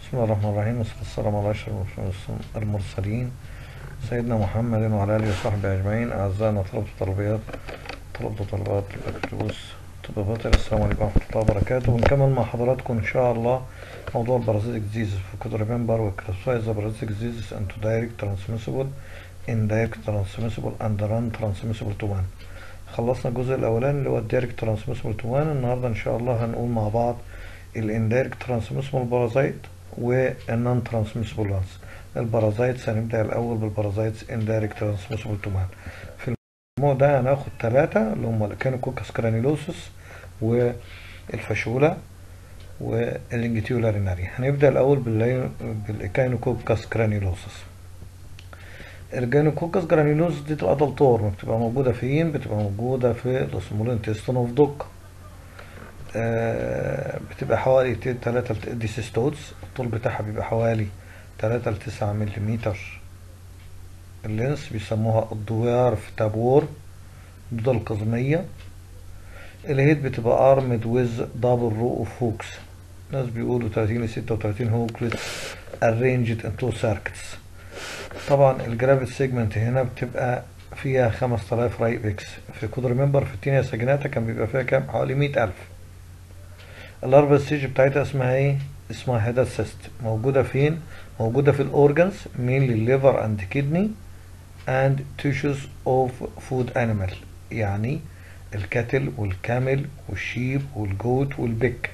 بسم الله الرحمن الرحيم والصلاة والسلام على أشرف المرسلين سيدنا محمد وعلى آله وصحبه أجمعين أعزائنا طلبة وطلبيات طلبة وطلبات البكالوريوس طب بطل السلام عليكم ورحمة الله وبركاته ونكمل مع حضراتكم إن شاء الله موضوع البارازيتك ديزيز we could remember we classify the parasitic diseases into direct transmissible indirect transmissible and non-transmissible to man خلصنا الجزء الأولاني اللي هو الدايركت ترانسميسبل تو مان النهاردة إن شاء الله هنقول مع بعض الاندايركت ترانسميسبل بارازايت والنون ترانسميسبل وانز البارازايتس هنبدأ الأول بالبارازايتس اندايركت ترانسميسبل تو مان في الموضوع ده هناخد ثلاثة اللي هم الكانوكوكس كرانيلوسس والفاشولا والانجتيولاريناري هنبدأ الأول بالكانوكوكس كرانيلوسس الجانوكوكس جرانيلوس دي تبقى دلتور بتبقى موجودة فين؟ بتبقى موجودة في السمول انتستين اوف دوك آه بتبقى حوالي تلاتة دي سيستوتس الطول بتاعها بيبقى حوالي تلاتة لتسعة مليمتر اللينس بيسموها الدوار في تابور الدودة القزمية الهيد بتبقى ارمد ويز دبل رو اوف هوكس ناس بيقولوا تلاتين لستة وتلاتين هوكلتس arranged into circuits طبعا الجرافيت سيجمنت هنا بتبقى فيها 5000 راي بيكس في كود ريمبر في التينيا ساجناتا كان بيبقى فيها كام حوالي 100000 اللارفا ستيج بتاعتها اسمها ايه اسمها هيدا سيست موجوده فين موجوده في الاورجنز مينلي الليفر اند كيدني اند تيشوز اوف فود انيمال يعني الكاتل والكامل والشيب والجوت والبيك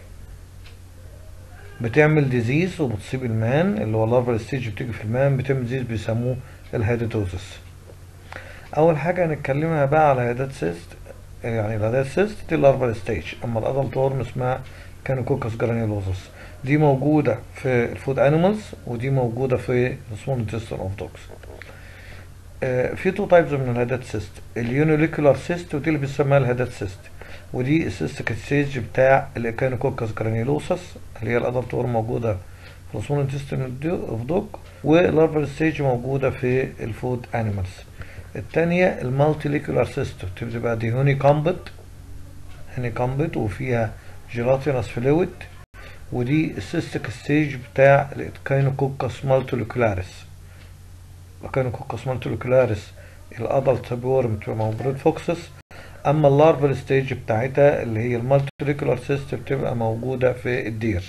بتعمل ديزيز وبتصيب المان اللي هو اللارفال ستيج بتيجي في المان بتعمل ديزيز بيسموه الهيداتوزس اول حاجه هنتكلمها بقى على هيدات سيست يعني الهيدات سيست دي اللارفال ستيج اما الادلت ورم اسمها كانوكوكس جرانيولوزس دي موجوده في الفود انيمالز ودي موجوده في السمول انتستين اوف دوجز في تو تايبز من الهيدات سيست اليونوليكولار سيست ودي اللي بيسموها الهيدات سيست ودي السيستيك ستيج بتاع الايكانوكوكس جرانيولوسس اللي هي الادلت ورم موجوده في السمول انتستين اوف دوج واللارفال ستيج موجوده في الفود انيمالز الثانيه المالتيليكولار سيست بتبقى دي هوني كامبت هوني كامبت وفيها جيلاتينس فلويد ودي السيستيك ستيج بتاع الايكانوكوكس مالتيليكولاريس الايكانوكوكس مالتيليكولاريس الادلت ورم بتبقى موجوده فوكسس اما اللارفال ستيج بتاعتها اللي هي المالتيريكولار سيست بتبقى موجوده في الدير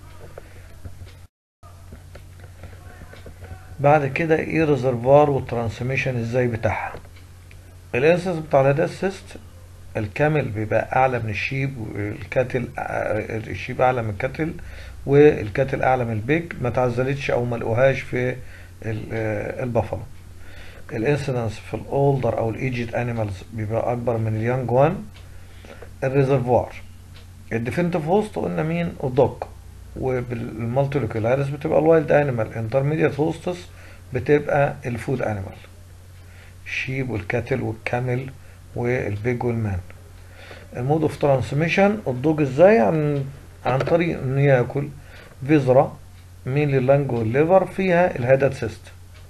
بعد كده ايه ريزرفوار والترانسميشن ازاي بتاعها الانسس بتاع الهيدات سيست الكامل بيبقى اعلى من الشيب والكاتل الشيب اعلى من الكاتل والكاتل اعلى من البيج ما تعزلتش او ما لقوهاش في البفلو الانسيدنس في الاولدر او الايجيد انيمالز بيبقى اكبر من اليانج وان الريزرفوار الديفينيتيف هوست قلنا مين الدوج وبالمالتيليكولاريس بتبقى الوايلد انيمال انترميديت هوستس بتبقى الفود انيمال الشيب والكاتل والكامل والبيج والمان المود اوف ترانسميشن الدوج ازاي عن عن طريق انه ياكل فيزرا مين لللنج والليفر فيها الهيدات سيست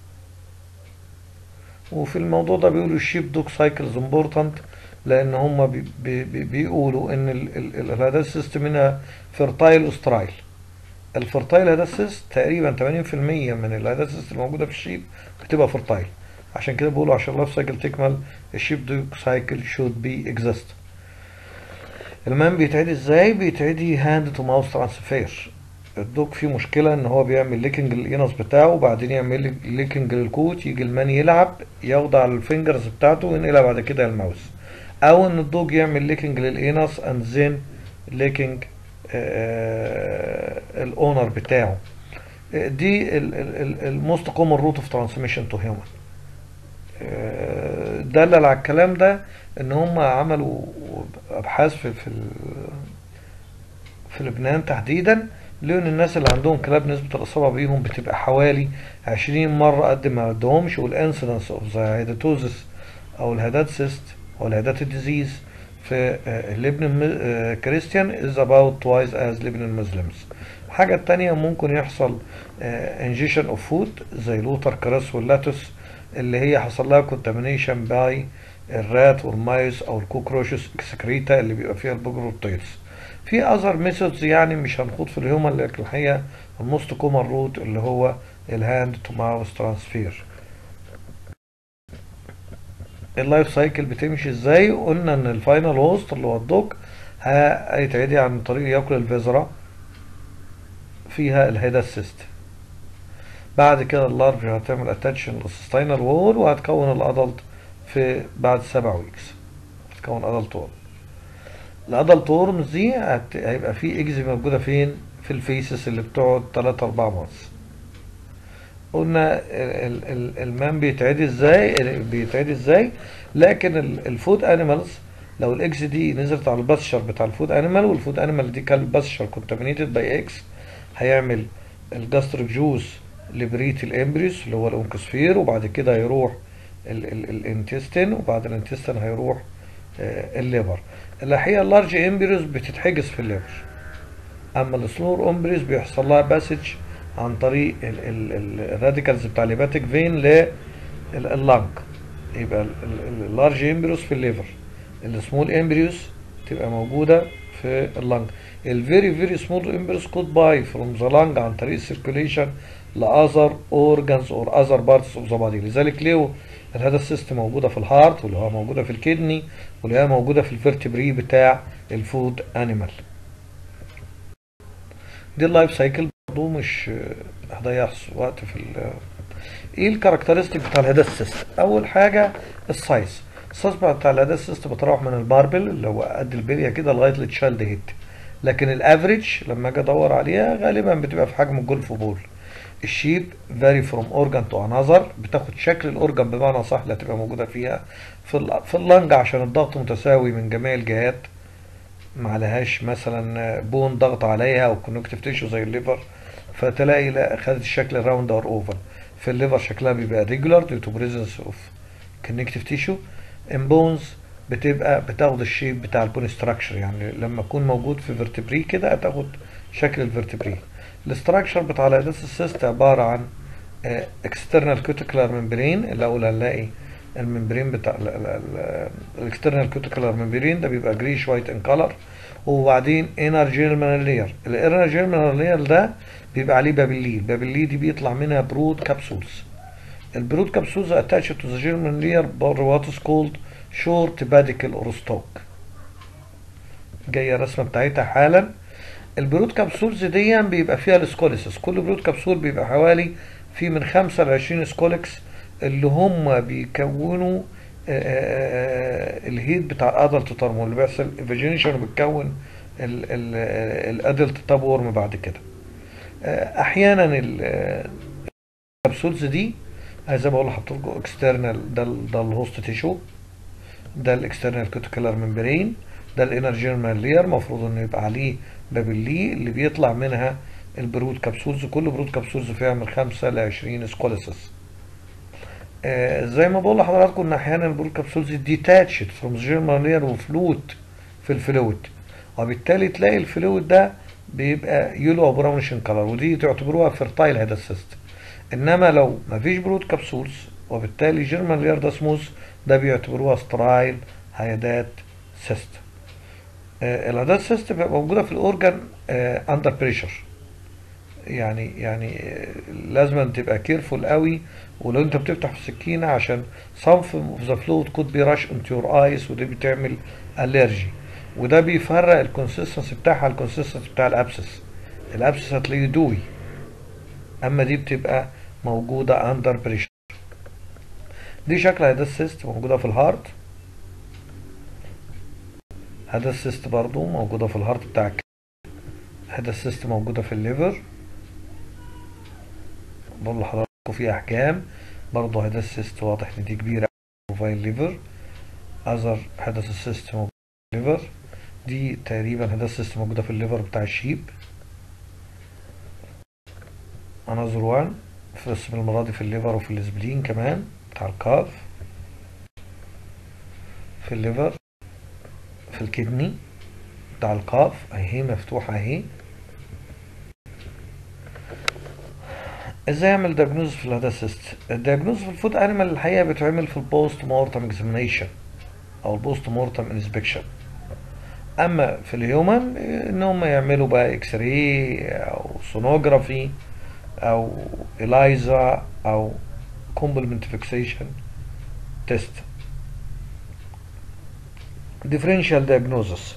وفي الموضوع ده بيقولوا الشيب دوج سايكلز امبورتنت لان هم بي بي بيقولوا ان الهيدات سيست منها فيرتايل وسترايل الفيرتايل هيدات سيست تقريبا 80% من الهيدات سيست الموجوده في الشيب بتبقى فيرتايل عشان كده بيقولوا عشان اللايف سايكل تكمل الشيب دوج سايكل شود بي اكزيست المان بيتعدي ازاي بيتعدي هاند تو ماوس ترانسفير الدوك فيه مشكلة ان هو بيعمل ليكنج للانس بتاعه وبعدين يعمل ليكنج للكوت يجي المان يلعب ياخد على الفينجرز بتاعته وينقلها بعد كده الماوس او ان الدوج يعمل ليكنج للانس اند زين ليكنج الاونر بتاعه دي الموست كومن روت اوف ترانسميشن تو هيومن دلل على الكلام ده ان هم عملوا ابحاث في في, في لبنان تحديدا لان الناس اللي عندهم كلاب نسبة الإصابة بيهم بتبقى حوالي عشرين مرة قد ما عندهمش والانسيدنس اوف ذا هيداتوزس أو الهيدات سيست أو الهيدات ديزيز في اللبن كريستيان is about twice as لبن المسلمز الحاجة التانية ممكن يحصل انجيشن اوف فود زي لوتر كراس واللاتوس اللي هي حصل لها كونتامينيشن باي الرات والمايس او الكوكروشز اكسكريتا اللي بيبقى فيها البجر والطيرس في اذر ميثودز يعني مش هنخوض في الهيومن لكن الحقيقه الموست كومن روت اللي هو الهاند تو ماوس ترانسفير اللايف سايكل بتمشي ازاي قلنا ان الفاينل هوست اللي هو الدوج هيتعدي عن طريق ياكل الفيزرا فيها الهيدا سيست بعد كده اللارج هتعمل اتاتشن للسستاينر وول وهتكون الادلت في بعد سبع ويكس هتكون ادلت وول الادلت وورمز دي هت- هيبقى في اكزي موجوده فين في الفيسس اللي بتقعد 3 4 مانثs قلنا ال- ال- ال- المان بيتعدي ازاي بيتعدي ازاي لكن ال- الفود انيمالز لو الاكس دي نزلت على الباسشر بتاع الفود انيمال والفود انيمال دي كان الباسشر كونتامينيتد باي اكس هيعمل الجاستريك جوز لبريت الامبريوس اللي هو الانكسفير وبعد كده هيروح الانتستين وبعد الانتستين هيروح آه، الليفر الحقيقه اللارج امبريوس بتتحجز في الليفر اما السمول امبريوس بيحصل لها باسج عن طريق الراديكالز بتاع الهيباتيك فين لللنج يبقى اللارج امبريوس في الليفر السمول امبريوس تبقى موجوده في اللنج الفيري فيري سمول امبريوس كود باي فروم ذا لنج عن طريق السيركوليشن لاذر اورجانز اور اذر بارتس اوف ذا بادي لذلك ليه الهذا سيستم موجوده في الهارت واللي هو موجوده في الكدني واللي هي موجوده في الفرتبري بتاع الفود انيمال دي اللايف سايكل برضه مش هضيع وقت في ال ايه الكاركترستيك بتاع الهيدات سيستم اول حاجه السايز السايز بتاع الهيدات سيستم بتروح من الباربل اللي هو قد البليه كده لغايه التشايلد هيد لكن الافريج لما اجي ادور عليها غالبا بتبقى في حجم الجولف بول الشيب فاري فروم اورجان تو انذر بتاخد شكل الاورجان بمعنى صح اللي هتبقى موجوده فيها في ال- في اللنج عشان الضغط متساوي من جميع الجهات ما عليهاش مثلا بون ضغط عليها او كونكتيف تيشو زي الليفر فتلاقي لا خدت الشكل الراوند اور اوفر في الليفر شكلها بيبقى ريجولار ديو تو بريزنس اوف كونكتيف تيشو ان بونز بتبقى بتاخد الشيب بتاع البون ستراكشر يعني لما يكون موجود في فيرتبري كده هتاخد شكل الفيرتبري الاستراكشر بتاع الهيدس السيست عباره عن اكسترنال كوتيكولار ممبرين الاول هنلاقي الممبرين بتاع الاكسترنال كوتيكولار ممبرين ده بيبقى جريش وايت ان كلر وبعدين انر جيرمال لير الانر جيرمال لير ده بيبقى عليه بابلي البابلي دي بيطلع منها برود كابسولز البرود كابسولز اتاتش تو ذا جيرمال لير بار وات از كولد شورت باديكل اور ستوك جايه الرسمه بتاعتها حالا البرود كابسولز دي بيبقى فيها السكوليسس كل برود كابسول بيبقى حوالي في من 5 ل 20 سكولكس اللي هم بيكونوا آه، آه، الهيد بتاع الادلت ترمو اللي بيحصل فيجينيشن وبتكون الادلت تاب ورم بعد كده آه، احيانا ال- الكبسولز دي زي ما بقول لحضرتك اكسترنال ده ال- ده الهوست تيشو ده الاكسترنال كوتيكولار ممبرين ده الانر جيرمال لير المفروض انه يبقى عليه بابلي اللي بيطلع منها البرود كبسولز كل برود كبسولز فيها من 5 ل 20 سكوليسس آه زي ما بقول لحضراتكم ان احيانا البرود كبسولز ديتاتشد فروم جيرمال لير وفلوت في الفلويد وبالتالي تلاقي الفلويد ده بيبقى يلو او براونش ان كلر ودي تعتبروها فيرتايل هيدا سيستم انما لو مفيش برود كبسولز وبالتالي جيرمان لير ده سموث ده بيعتبروها سترايل هيدات سيستم آه الهيدات سيستم بتبقى موجوده في الاورجان اندر بريشر يعني يعني آه، لازم تبقى كيرفول قوي ولو انت بتفتح في السكينه عشان some of the fluid could be rush into your eyes ودي بتعمل allergy وده بيفرق الكونسيستنسي بتاعها الكونسيستنسي بتاع الابسس الابسس هتلاقيه دوي اما دي بتبقى موجوده اندر بريشر دي شكل هذا السيست موجوده في الهارت هذا السيست برضو موجوده في الهارت بتاعك هذا السيست موجوده في الليفر بقول لحضراتكم في احجام برضو هذا السيست واضح ان دي كبيره بروفايل ليفر اذر حدث السيست موجود في الليفر دي تقريبا هذا السيست موجوده في الليفر بتاع الشيب انذر وان بس المره دي في الليفر وفي السبلين كمان بتاع الكاف في الليفر في الكدني بتاع القاف اهي مفتوحة اهي ازاي اعمل دياجنوز في الهذا سيست الدياجنوز في الفود انيمال الحقيقة بتعمل في البوست مورتم اكزامينيشن او البوست مورتم انسبكشن اما في الهيومن ان هم يعملوا بقى اكس راي او سونوجرافي او اليزا او كومبلمنت فيكسيشن تيست ديفرنشال دياجنوزس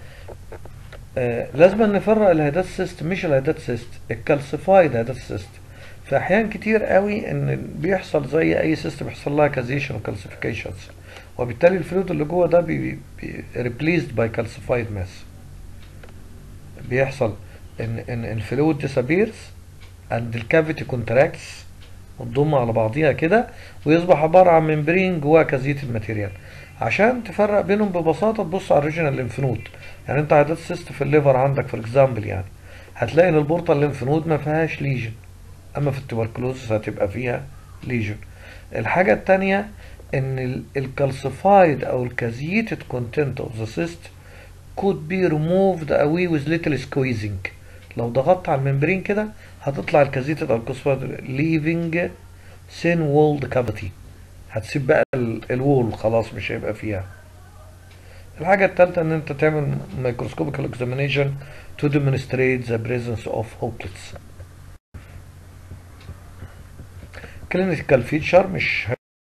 لازم نفرق الهيدات سيست مش الهيدات سيست الكالسيفايد هيدات سيست في احيان كتير قوي ان بيحصل زي اي سيست بيحصل لها كازيشن وكالسيفيكيشنز وبالتالي الفلويد اللي جوه ده بي ريبليسد باي كالسيفايد ماس بيحصل ان ان الفلويد ديسابيرز اند الكافيتي كونتراكتس وتضم على بعضيها كده ويصبح عباره عن ممبرين جواها كازيت الماتيريال عشان تفرق بينهم ببساطه تبص على الريجنال ليمف نود يعني انت عدد سيست في الليفر عندك فور اكزامبل يعني هتلاقي ان البورطه الليمف نود ما فيهاش ليجن اما في التوبركلوزس هتبقى فيها ليجن الحاجه الثانيه ان الكالسيفايد او الكازيتد كونتنت اوف ذا سيست could be removed away with little squeezing لو ضغطت على الممبرين كده هتطلع الكازيتد او الكالسيفايد leaving thin walled cavity هتسيب بقى الوول خلاص مش هيبقى فيها الحاجة الثالثة ان انت تعمل microscopical examination to demonstrate the presence of hooklets clinical feature مش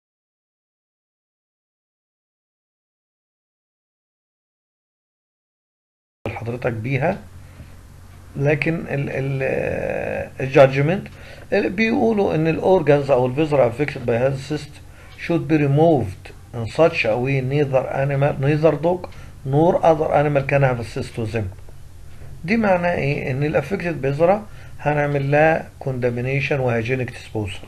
حضرتك بيها لكن الجادجمنت بيقولوا ان الاورجانز او الفيزر affected by health cyst should be removed in such a way neither animal neither dog nor other animal can have access to them دي معناه ايه ان الافكتد بذرة هنعمل لها condemnation وهيجينيك disposal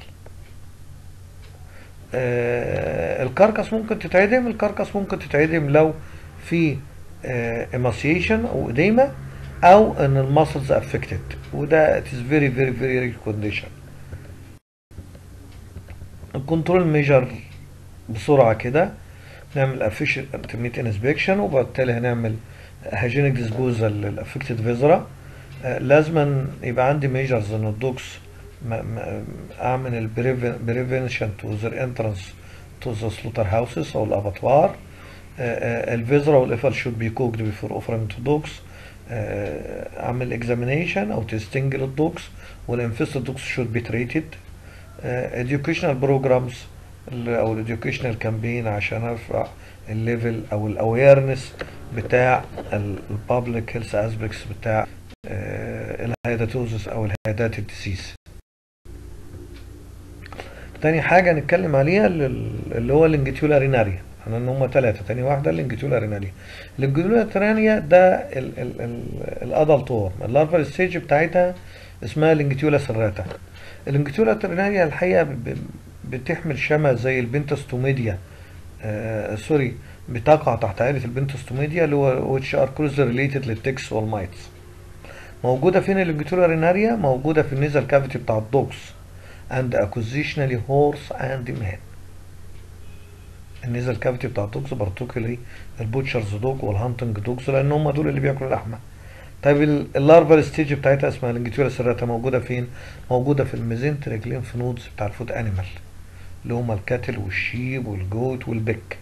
آه الكركس ممكن تتعدم الكركس ممكن تتعدم لو في emaciation او اديمة او ان المسلز affected وده it is very very very rare condition الكنترول ميجر بسرعة كده نعمل efficient انسبكشن وبالتالي هنعمل هيجينيك ديسبوزال للافكتد فيزرا لازما يبقى عندي ميجرز ان الدوكس اعمل البريفنشن تو ذير انترنس تو ذا سلوتر هاوسز او الاباتوار الفيزرا والافر شود بي كوكد بيفور اوفرنج تو دوكس اعمل اكزامينيشن او تيستنج للدوكس والانفستد دوكس شود بي تريتد educational programs او الاديوكيشنال كامبين عشان ارفع الليفل او الاويرنس بتاع البابليك هيلث اسبكتس بتاع الهيداتوزس او الهيدات الديسيس تاني حاجة نتكلم عليها اللي هو اللينجيتيولا ريناريا احنا ان هم ثلاثة تاني واحدة اللينجيتيولا ريناريا اللينجيتيولا ريناريا ده الادلت وورم اللارفال ستيج بتاعتها اسمها لينجيتيولا سراتا اللينجيتيولا ريناريا الحقيقة بتحمل شمع زي البنتستوميديا آه سوري بتقع تحت عائلة البنتستوميديا اللي هو which are closely related للتكس والمايتس موجودة فين اللينجيتولا ريناريا موجودة في النيزل كافيتي بتاع الدوكس and acquisitionally horse and man النيزل كافيتي بتاع الدوكس بارتوكلي البوتشرز دوج والهانتنج دوجز لان هم دول اللي بياكلوا اللحمه طيب اللارفال ستيج بتاعتها اسمها لينجيتولا سيراتا موجوده فين موجوده في الميزنتريك لينف نودز بتاع الفود انيمال اللي هما الكاتل والشيب والجوت والبك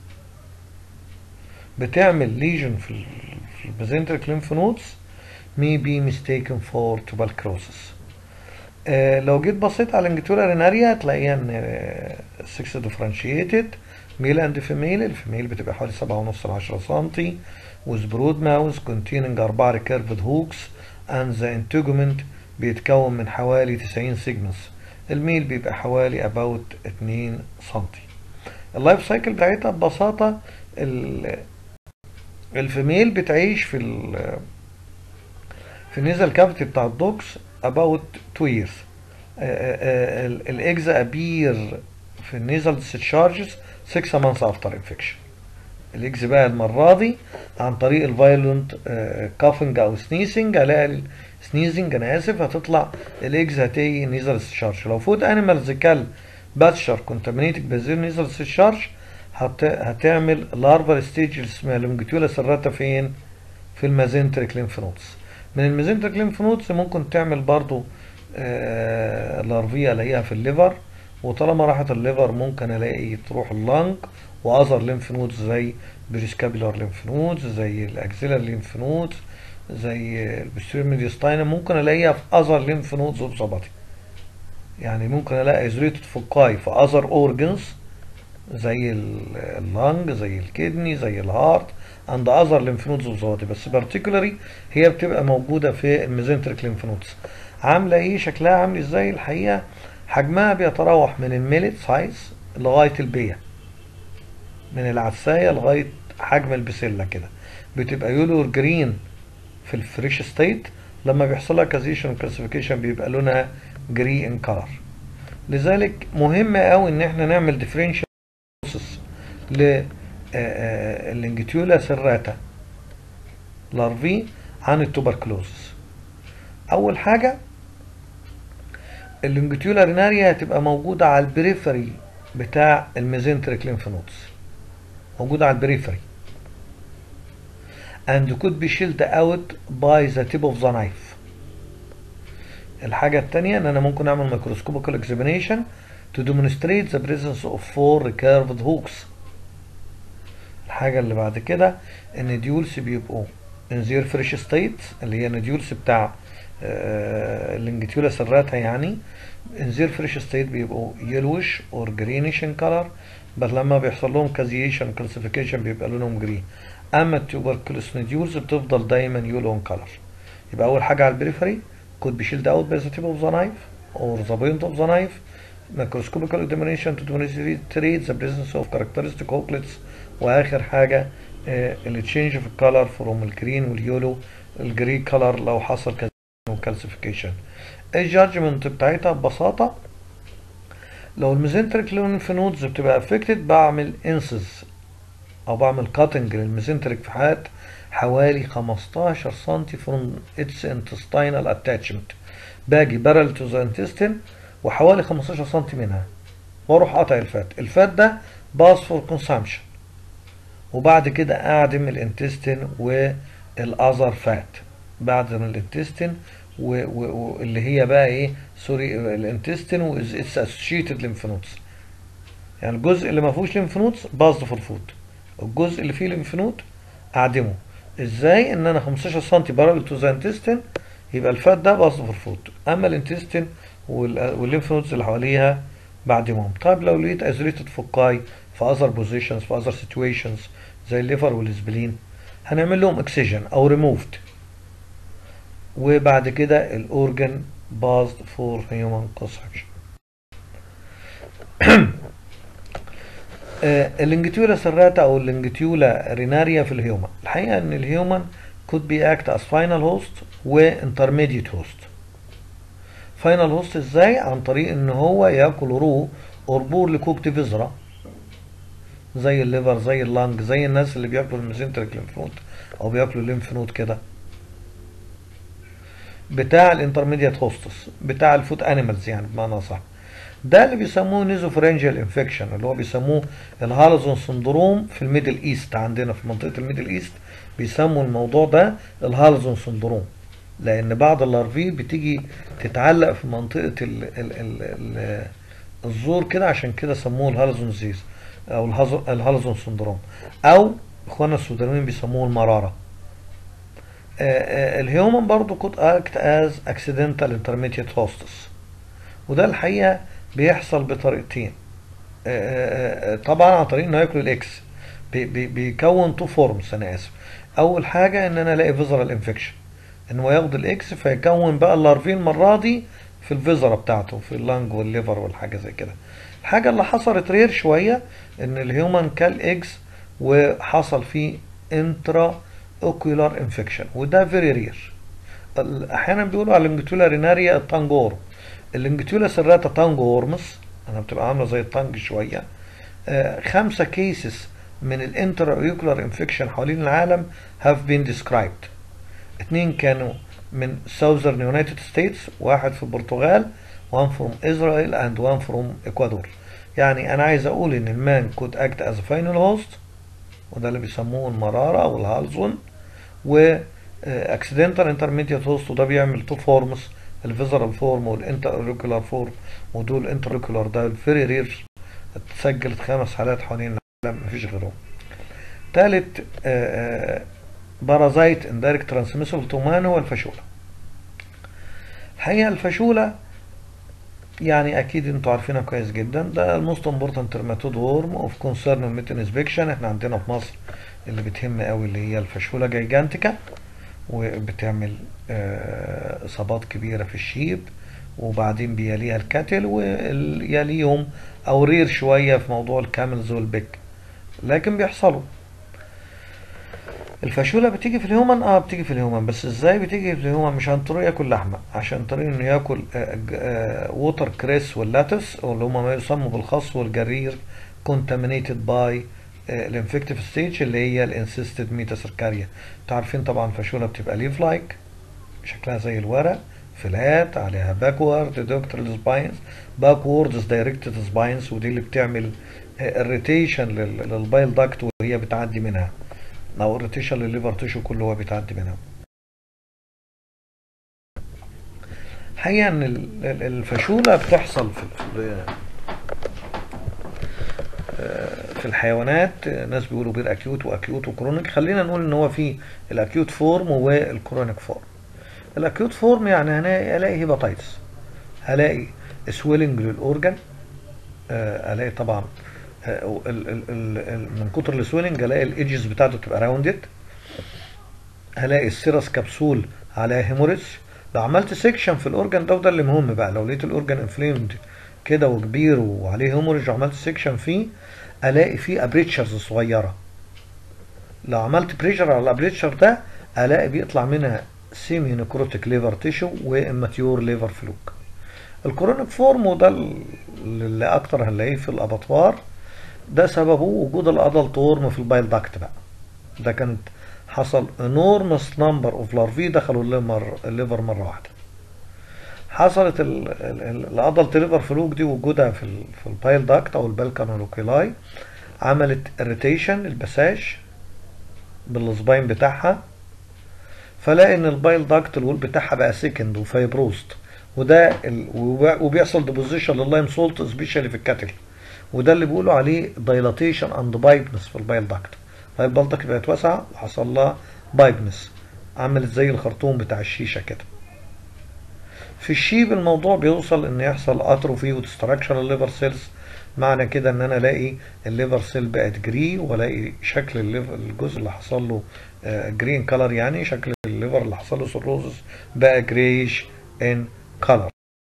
بتعمل ليجن في الميزنتريك لينف نودز may be mistaken for tuberculosis آه لو جيت بصيت على الانجيتولا ريناريا هتلاقيها ان 6 differentiated ميل اند فيميل الفيميل بتبقى حوالي 7.5 ل 10 سم with broad mouth containing 4 curved hooks and the integument بيتكون من حوالي 90 segments الميل بيبقى حوالي about 2 سم اللايف سايكل بتاعتها ببساطة الفيميل بتعيش في ال في النيزل كافيتي بتاع الدوكس about 2 years الاجز ابير في النيزل discharges 6 months after infection الاجز بقى المرة دي عن طريق الفايولنت كافنج او سنيسنج الاقي سنيزنج انا اسف هتطلع الاجز هتيجي نيزل discharge لو فود انيمالز كال باتشر كونتامينيتد بزير نيزل discharge هت... هتعمل لارفال ستيج اسمها لونجيتولا سراتا فين في المازنتريك لينف نودز من الميزنتريك لينف نودز ممكن تعمل برضو آه لارفية الاقيها في الليفر وطالما راحت الليفر ممكن الاقي تروح اللنج واذر ليمف نودز زي بريسكابيلار ليمف نودز زي الاكسيلار ليمف نودز زي البستيريور ميديستاينا ممكن الاقيها في اذر ليمف نودز اوف ذا بادي يعني ممكن الاقي ايزوليتد فوكاي في اذر اورجنز زي اللنج زي الكدني زي الهارت عند اذر ليمف نودز اوف ذا بادي بس بارتيكولاري هي بتبقى موجوده في الميزنتريك ليمف نودز عامله ايه شكلها عامل ازاي الحقيقه حجمها بيتراوح من الميلت سايز لغايه البيه من العدسايه لغايه حجم البسله كده بتبقى يولو جرين في الفريش ستيت لما بيحصل لها كازيشن كلاسيفيكيشن بيبقى لونها جري ان كلر لذلك مهم قوي ان احنا نعمل ديفرنشال بروسيس للانجتيولا سيراتا لارفي عن التوبركلوزس اول حاجه اللونجيتيولا ريناريا هتبقى موجوده على البريفري بتاع الميزنتريك ليمف نودز موجوده على البريفري and could be shielded out by the tip of the knife الحاجة التانية ان انا ممكن اعمل microscopical examination to demonstrate the presence of four recurved hooks الحاجة اللي بعد كده ان ديولس بيبقوا in their fresh state اللي هي الديولس بتاع اللينجتيولا سراتا يعني in their fresh state بيبقوا yellowish or greenish in color بس لما بيحصل لهم كازيشن كلاسيفيكيشن بيبقى لونهم جرين اما التوبركلوس نوديولز بتفضل دايما يولو ان كلر يبقى اول حاجه على البريفري could be shielded out by the tip of the knife or the point of the knife microscopical examination to demonstrate the presence of characteristic hooklets واخر حاجه التشينج في الكالر فروم الجرين واليولو الجري كلر لو حصل كالسيفيكيشن الجادجمنت بتاعتها ببساطه لو الميزنتريك ليمف نودز بتبقى افكتد بعمل انسز او بعمل كاتنج للميزنتريك في حالات حوالي 15 سم from its intestinal attachment باجي بارل تو ذا intestine وحوالي 15 سم منها واروح قاطع الفات الفات ده باص فور كونسامشن وبعد كده اعدم الانتستين والاذر فات بعدم الانتستين واللي هي بقى ايه سوري الانتستين واتس اسوشيتد ليمف نودز يعني الجزء اللي ما فيهوش ليمف نودز باظ في الفود الجزء اللي فيه ليمف نود اعدمه ازاي ان انا 15 سم بارل تو ذا انتستين يبقى الفات ده باظ في الفود اما الانتستين والليمف نودز اللي حواليها بعدمهم طيب لو لقيت ازوليتد فوكاي في اذر بوزيشنز في اذر سيتويشنز زي الليفر والسبلين هنعمل لهم اكسجن او ريموفد وبعد كده الاورجن باظ فور هيومن كونسكشن اللينجتيولا سراتا او اللينجتيولا ريناريا في الهيومن الحقيقه ان الهيومن could be act as final host و intermediate host final host ازاي عن طريق ان هو ياكل رو قربور لكوكت فيزرا زي الليفر زي اللنج زي الناس اللي بياكلوا الميزنتريك ليمف نود او بياكلوا الليمف نود كده بتاع الانترميديات هوستس بتاع الفود انيمالز يعني بمعنى صح ده اللي بيسموه نيزوفرنجيال انفكشن اللي هو بيسموه الهالوزون سندروم في الميدل ايست عندنا في منطقه الميدل ايست بيسموا الموضوع ده الهالوزون سندروم لان بعض الارفي بتيجي تتعلق في منطقه ال ال ال ال الزور كده عشان كده سموه الهالوزون زيز او الهالوزون سندروم او اخواننا السودانيين بيسموه المراره الهيومن برضو كود اكت از اكسيدنتال انترميديت هوستس وده الحقيقه بيحصل بطريقتين طبعا عن طريق انه ياكل الاكس بي بي بيكون تو فورمز انا اسف اول حاجه ان انا الاقي فيزرال انفكشن ان هو ياخد الاكس فيكون بقى اللارفين المره دي في الفيزرا بتاعته في اللنج والليفر والحاجه زي كده الحاجه اللي حصلت رير شويه ان الهيومن كال اكس وحصل فيه انترا اوكيولار انفكشن وده فيري رير احيانا بيقولوا على اللينجتولا ريناريا التانجور اللينجتولا سراتا تانجورمس انا بتبقى عامله زي التانج شويه آه خمسه كيسز من الانترا اوكيولار انفكشن حوالين العالم هاف بين ديسكرايبد اتنين كانوا من ساوذرن يونايتد ستيتس واحد في البرتغال وان فروم اسرائيل اند وان فروم اكوادور يعني انا عايز اقول ان المان كود اكت از فاينل هوست وده اللي بيسموه المراره او الهالزون و اكسيدنتال انترميديت هوست وده بيعمل تو فورمز الفيزرال فورم والانتر اوريكولار فورم ودول انتر اوريكولار ده فيري رير اتسجلت خمس حالات حوالين العالم مفيش غيرهم تالت بارازايت اندايركت ترانسميسبل تو مان هو الفاشولا الحقيقه الفاشولا يعني اكيد انتوا عارفينها كويس جدا ده الموست امبورتنت ترماتود وورم اوف كونسيرن ميت انسبكشن احنا عندنا في مصر اللي بتهم قوي اللي هي الفاشولا جايجانتيكا وبتعمل آه، اصابات كبيره في الشيب وبعدين بيليها الكاتل ويليهم او رير شويه في موضوع الكاملز والبيك لكن بيحصلوا الفاشولا بتيجي في الهيومن اه بتيجي في الهيومن بس ازاي بتيجي في الهيومن مش عن طريق ياكل لحمه عشان طريق انه ياكل ووتر كريس واللاتس او اللي هم ما يسموا بالخص والجرير contaminated by الانفكتيف ستيج اللي هي الانسيستد ميتاسركاريا انتوا عارفين طبعا الفاشولا بتبقى ليف لايك شكلها زي الورق فلات عليها باكورد دوكترال سباينز باكوردز دايركتد سباينز ودي اللي بتعمل اريتيشن للبايل داكت وهي بتعدي منها او اريتيشن للليفر تيشو كله وهو بيتعدي منها الحقيقه ان ال- ال- الفاشوله بتحصل في في- في الحيوانات ناس بيقولوا بير اكيوت واكيوت وكرونيك خلينا نقول ان هو في الاكيوت فورم والكرونيك فورم الاكيوت فورم يعني هنا الاقي هيباتايتس هلاقي سويلنج للاورجن آه، الاقي طبعا آه، ال- ال- ال- ال- من كتر السويلنج الاقي الايدجز بتاعته تبقى راوندد هلاقي السيرس كبسول على هيموريج لو عملت سيكشن في الاورجن ده وده اللي مهم بقى لو لقيت الاورجن انفليمد كده وكبير وعليه هيموريج وعملت سيكشن فيه الاقي فيه ابريتشرز صغيره لو عملت بريشر على الابريتشر ده الاقي بيطلع منها سيمي نكروتيك ليفر تيشو واماتيور ليفر فلوك الكرونيك فورم وده اللي اكتر هنلاقيه في الاباطوار ده سببه وجود الادلت وورم في البايل داكت بقى ده كانت حصل enormous number of larvae دخلوا الليفر الليفر مره واحده حصلت الادلت ليفر فلوك دي وجودها في ال في البايل داكت او البالكانولوكيلاي عملت اريتيشن البساج بالسباين بتاعها فلاقي ان البايل داكت الول بتاعها بقى سيكند وفايبروست وده ال... وب- وبيحصل ديبوزيشن لللايم سولت سبيشالي في الكاتل وده اللي بيقولوا عليه دايلاتيشن اند بايبنس في البايل داكت البايل داكت بقت واسعه وحصل لها بايبنس عملت زي الخرطوم بتاع الشيشه كده في الشيب الموضوع بيوصل ان يحصل اتروفي ودستراكشن الليفر سيلز معنى كده ان انا الاقي الليفر سيل بقت جري والاقي شكل الليفر الجزء اللي حصل له جرين كلر يعني شكل الليفر اللي حصل له سيروزس بقى جريش ان كلر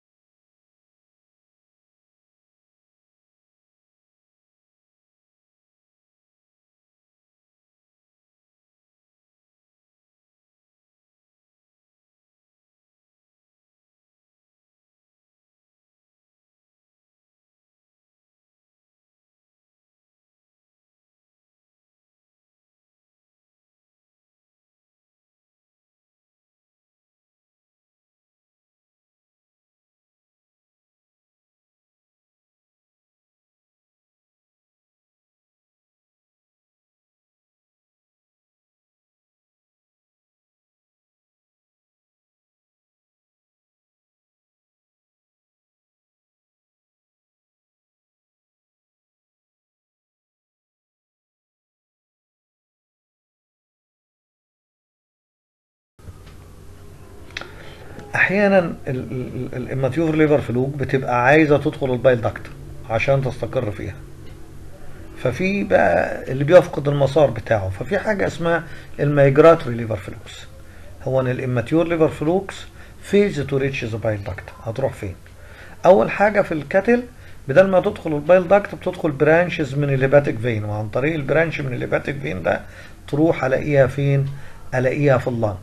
احيانا الاماتيور ليفر فلوك بتبقى عايزه تدخل البايل داكت عشان تستقر فيها ففي بقى اللي بيفقد المسار بتاعه ففي حاجه اسمها الميجراتوري ليفر فلوكس هو ان الاماتيور ليفر فلوكس فيز تو ريتش ذا بايل داكت هتروح فين اول حاجه في الكاتل بدل ما تدخل البايل داكت بتدخل برانشز من الهيباتيك فين وعن طريق البرانش من الهيباتيك فين ده تروح الاقيها فين الاقيها في اللنج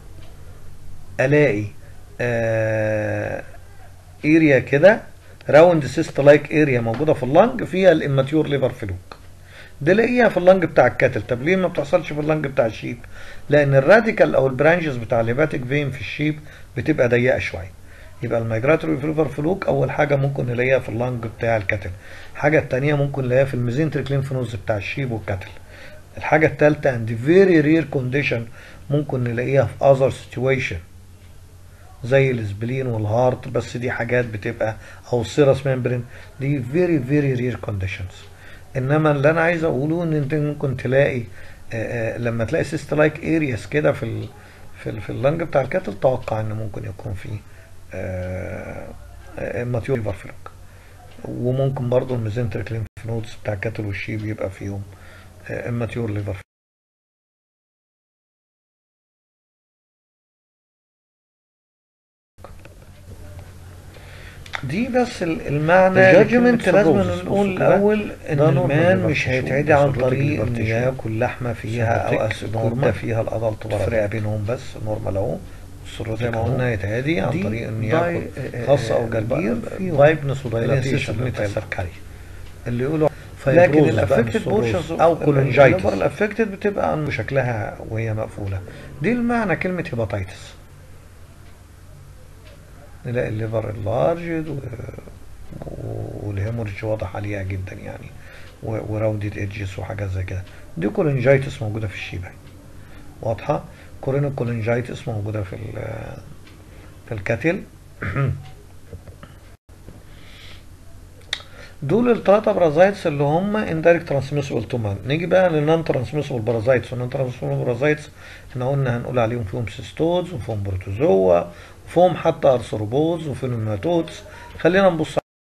الاقي آه اريا كده راوند سيست لايك اريا موجوده في اللنج فيها الاماتيور ليفر فلوك دي لاقيها في اللنج بتاع الكاتل طب ليه ما بتحصلش في اللنج بتاع الشيب لان الراديكال او البرانشز بتاع الهيباتيك فين في الشيب بتبقى ضيقه شويه يبقى الميجراتوري ليفر فلوك اول حاجه ممكن نلاقيها في اللنج بتاع الكاتل الحاجه الثانيه ممكن نلاقيها في الميزنتريك لينف نودز بتاع الشيب والكاتل الحاجه الثالثه اند فيري رير كونديشن ممكن نلاقيها في اذر سيتويشن زي الاسبلين والهارت بس دي حاجات بتبقى او السيرس ممبرين دي فيري فيري رير كونديشنز انما اللي انا عايز اقوله ان انت ممكن تلاقي آه، آه، لما تلاقي سيست لايك ارياس كده في ال في ال في اللنج بتاع الكاتل توقع ان ممكن يكون فيه ماتيور ليفر فلوك وممكن برضو الميزنتريك لينف نودز بتاع الكاتل والشيب يبقى فيهم اماتيور ليفر دي بس ال- المعنى الجادجمنت لازم نقول الاول ان المان مش هيتعدي عن طريق انه ياكل لحمه فيها او اسكوبه فيها الادلت تفرق بينهم بس نورمال اهو السيروتيك زي ما قلنا هيتعدي عن طريق انه ياكل خاص او جرجير فيهم فايبنس ودايلاتيشن السكري اللي يقولوا لكن لكن الافكتد بورشنز او كولونجايتس الافكتد بتبقى عن شكلها وهي مقفوله دي المعنى كلمه هيباتيتس نلاقي الليفر اللارج والهيموريدج واضح عليها جدا يعني وراوندد ايدجز وحاجات زي كده دي كولونجايتس موجوده في الشيبه واضحه كورينو كولونجايتس موجوده في ال- في الكاتل دول الثلاثة بارازايتس اللي هم اندايركت ترانسميسبل تو مان نيجي بقى للنون ترانسميسبل بارازايتس والنون ترانسميسبل بارازايتس احنا قلنا هنقول عليهم فيهم سيستودز وفيهم بروتوزوا وفيهم حتى ارثروبودز وفيهم نيماتودز خلينا نبص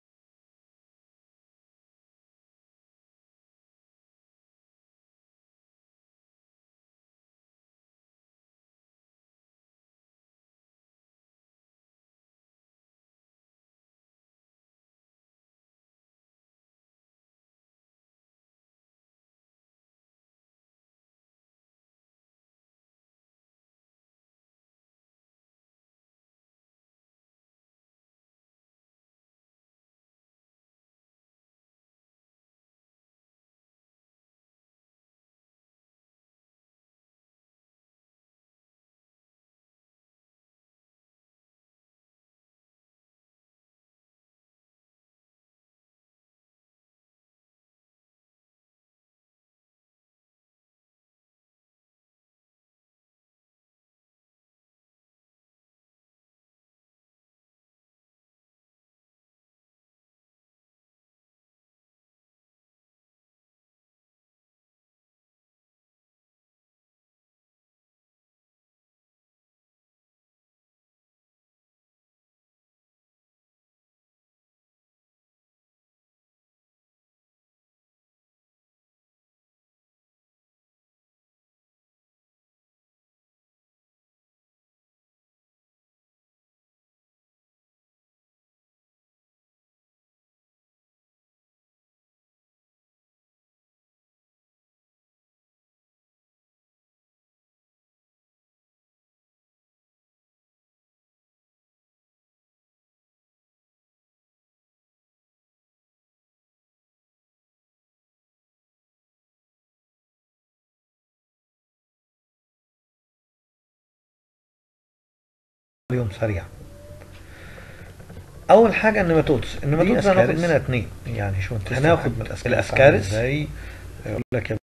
عليهم سريع اول حاجه النيماتودز النيماتودز هناخد أسكاريس. منها اتنين يعني شو انت هناخد الاسكاريس ازاي يقول لك يا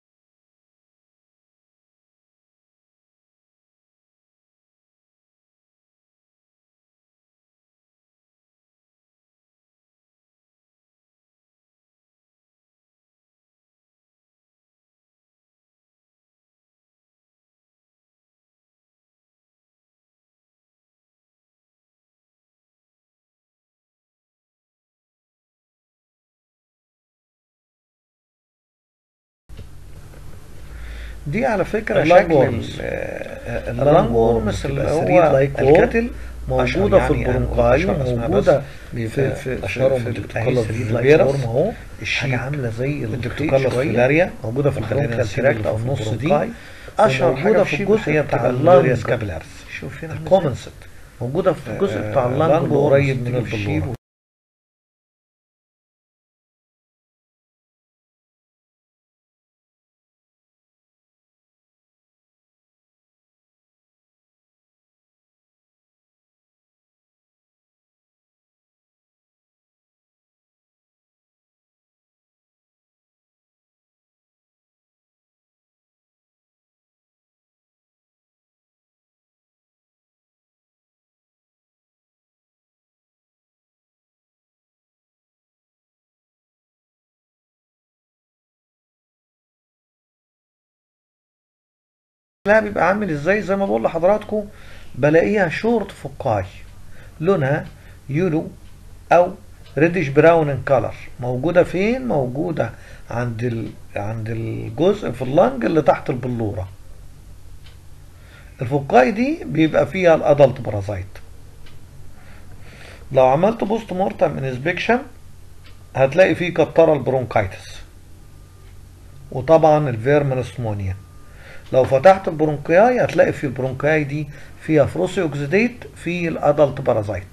دي على فكره اللانج شكل وورمز. اللانج وورمز اللي هو الكاتل موجودة في يعني البرونكاي أشهر أسماء وموجودة بس في في- في في- اشهرهم في- الدكتوكالس في فيفيرس الفيروس اهو الشيب حاجة عاملة زي الدكتوكالس الخيط شوية فيلاريا موجودة في وخلينا البرونكيال نسيب تراكت اللي او في النص دي البرونكاي. اشهر وموجودة حاجة في في الشيب الجزء هي بتاع بتبقى اللانج اللاريا سكابيلارس شوف هنا الكومنسيت موجودة في الجزء بتاع آه، اللانج لانج قريب من الشيب لا بيبقى عامل ازاي زي ما بقول لحضراتكم بلاقيها شورت فقاي لونها يولو او ريدش براون ان كلر موجوده فين موجوده عند ال... عند الجزء في اللنج اللي تحت البلوره الفقاي دي بيبقى فيها الادلت بارازايت لو عملت بوست مورتم انسبكشن هتلاقي فيه كتره البرونكايتس وطبعا الفيرمنستمونيا لو فتحت البرونكياي هتلاقي في البرونكياي دي فيها فروسي اوكسيديت في الادلت بارازايت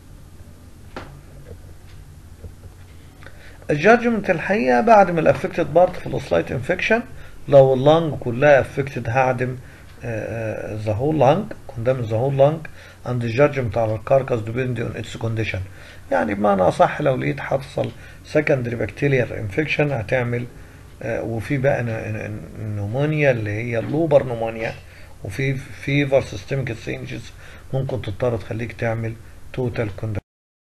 الجادجمنت الحقيقه بعد ما الافكتد بارت في السلايت انفكشن لو اللنج كلها افكتد هعدم ذا هول لانج كوندام ذا هول لانج اند جادجمنت على الكاركاس ديبندي اون اتس كونديشن يعني بمعنى اصح لو لقيت حصل سكندري بكتيريال انفكشن هتعمل آه، وفي بقى نمونيا اللي هي اللوبر نمونيا وفي فيفر سيستميك تشينجز ممكن تضطر تخليك تعمل توتال كوندام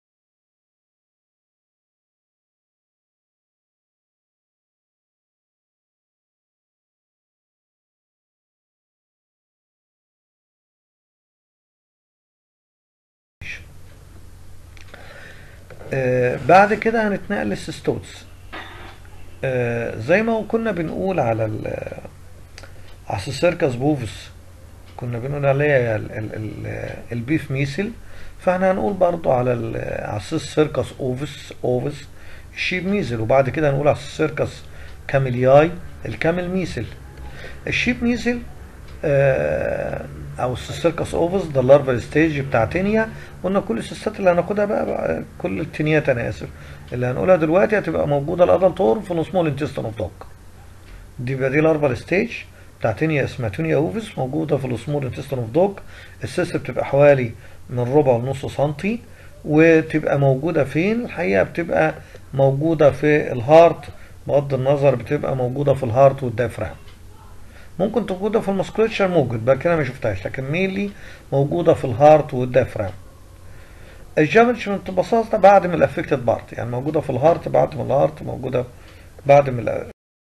آه بعد كده هنتنقل للسيستوتس آه زي ما كنا بنقول على ال على السيركس بوفس كنا بنقول عليها ال- ال- ال- البيف ميسل فاحنا هنقول برضو على ال- على السيركس اوفس اوفس الشيب ميسل وبعد كده هنقول على السيركس كاميلياي الكامل ميسل الشيب ميسل آه، او السيركس اوفس ده اللارفال ستيج بتاع تينيا قلنا كل السيستات اللي هناخدها بقى, بقى كل التنيات انا اسف اللي هنقولها دلوقتي هتبقى موجوده الادلت اورم في السمول انتستين اوف دوج دي بقى دي لارفال ستيج بتاع تينيا اسمها تينيا اوفس موجوده في السمول انتستين اوف دوج السيست بتبقى حوالي من ربع لنص سنتي وتبقى موجوده فين الحقيقه بتبقى موجوده في الهارت بغض النظر بتبقى موجوده في الهارت والدافرام ممكن تكون موجوده في المسكوليتشر موجود بقى كده ما شفتهاش لكن مينلي موجوده في الهارت والدافرام الجامجمنت ببساطه بعد من الافكتد بارت يعني موجوده في الهارت بعد من الهارت موجوده بعد من ال-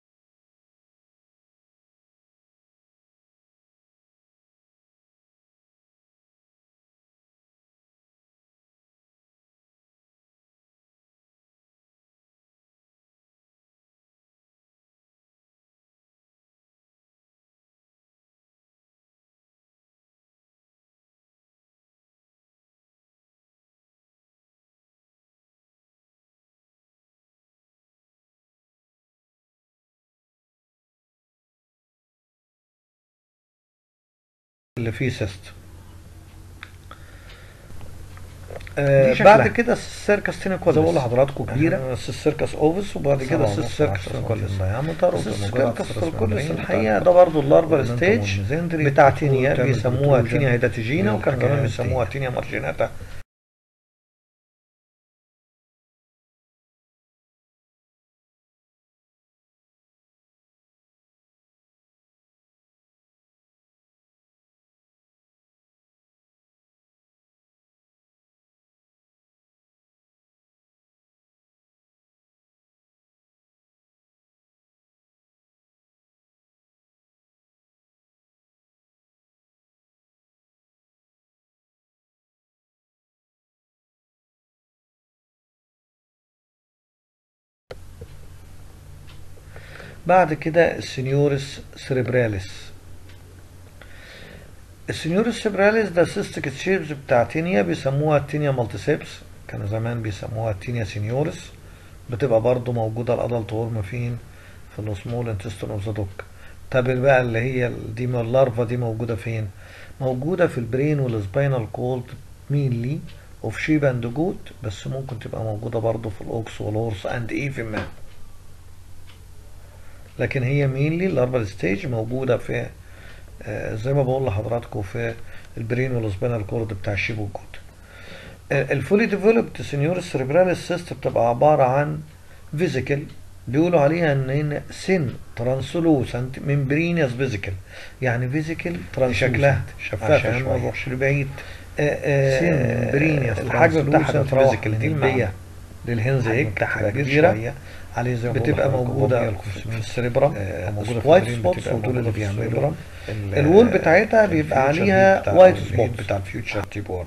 اللي فيه سيست آه شكلها. بعد كده السيركس تينيكوليس زي ما بقول لحضراتكم كبيرة. السيركس اوفس وبعد كده سبعة ونص السيركس عشرة تينيكوليس سنتي diameter السيركس تينيكوليس الحقيقه ده برضه اللارفال ستيج بتاع تينيا بيسموها تينيا هيداتيجينا وكان زمان بيسموها تينيا مارجيناتا بعد كده السنيورس سيريبراليس السنيورس سيريبراليس ده سيستيك تشيبس بتاع تينيا بيسموها تينيا مالتيسيبس كانوا زمان بيسموها تينيا سينيورس بتبقى برضو موجودة الأدلت هورم فين في السمول انتستين اوف ذا دوج طب بقى اللي هي ال- دي من اللارفا دي موجودة فين موجودة في البرين والسباينال كولد مينلي اوف شيب اند جوت بس ممكن تبقى موجودة برضو في الاوكس والهورس اند ايفن مان لكن هي مينلي اللارفال ستيج موجودة في آه، زي ما بقول لحضراتكم في البرين والسبينال كورد بتاع الشيب والجود الفولي ديفلوبد سينيور سيريبراليس سيست بتبقى عبارة عن فيزيكال بيقولوا عليها ان هي سن ترانسلوسنت ممبرينيوس فيزيكال يعني فيزيكال شكلها شفافة عشان ما شوية نروحش لبعيد آه، آه، سن ممبرينيوس الحجم بتاعها translucent فيزيكال فيزيكال دي دي المعنى المعنى للهنز الحجم ايج بتاعها بتبقى كبير كبيره شوية. عليه زي ما بقول بتبقى لحضرتك موجودة 400 ل في 500 السريبرم آه، موجودة في وايت البرين سبوتس بتبقى ودول اللي موجودة في بيعملوا السريبرم. ال- الوول بتاعتها ال- بيبقى الفيوتشر عليها بتاع- وايت أو سبوتس. الهيد بتاع الفيوتشر تيب وورد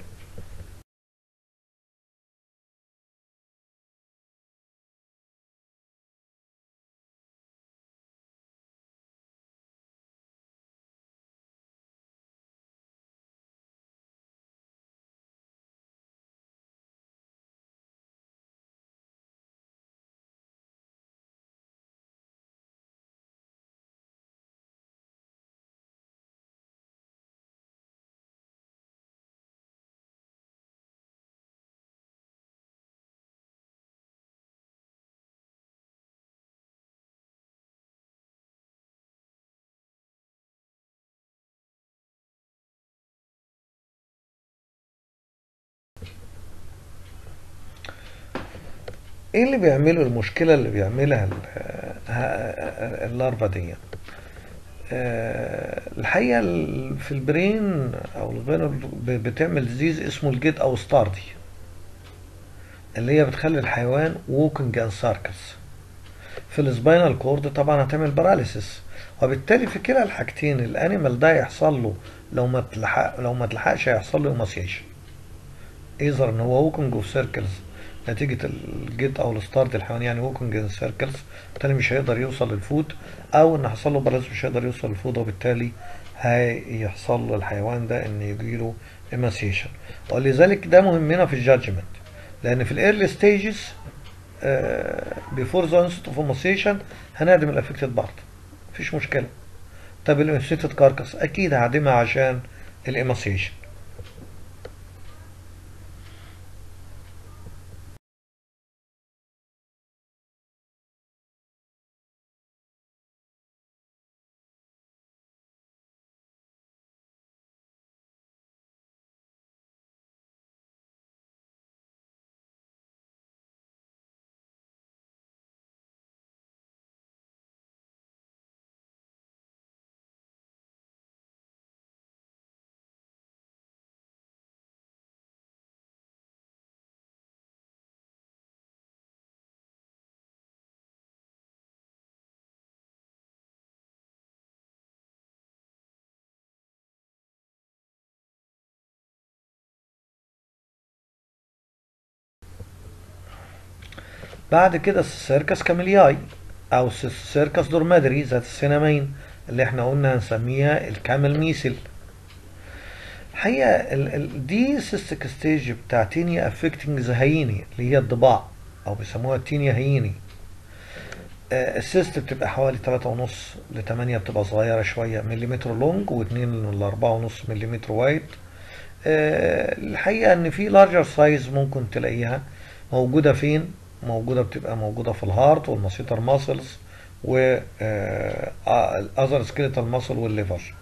ايه اللي بيعمله المشكلة اللي بيعملها ال- ه- اللارفا دي آه، الحقيقة ال- في البرين او البرين ب- بتعمل ديزيز اسمه الجيت او ستاردي اللي هي بتخلي الحيوان ووكينج ان ساركس في السباينال كورد طبعا هتعمل باراليسيس وبالتالي في كلا الحاجتين الانيمال ده يحصل له لو ما تلحق لو ما تلحقش هيحصل له ايماسيشن ايذر ان هو ووكينج اوف سيركلز نتيجة الجيت او الستارت الحيوان يعني ووكينج ان سيركلز بالتالي مش هيقدر يوصل للفود او ان حصل له باراليسيس مش هيقدر يوصل للفود وبالتالي هيحصل له الحيوان ده ان يجيله ايماسيشن ولذلك ده مهمنا في الجادجمنت لان في الايرلي ستيجز بيفور ذا انست اوف ايماسيشن هنعدم الافكتد بارت مفيش مشكله طب الانسيتد كاركس اكيد هعدمها عشان الايماسيشن بعد كده السيركس كاميلياي او السيركس دورمادري ذات السينامين اللي احنا قلنا هنسميها الكامل ميسل الحقيقه ال ال دي سيستيك ستيج بتاع تينيا افكتنج ذا هييني اللي هي الضباع او بيسموها التينيا هييني آه، السيست بتبقى حوالي 3.5 ل 8 بتبقى صغيره شويه مليمتر لونج و2 ل 4.5 مليمتر وايد آه، الحقيقه ان في لارجر سايز ممكن تلاقيها موجوده فين موجوده بتبقى موجوده في الهارت والماسيتر ماسلز و الاذر سكيلتال ماسل والليفر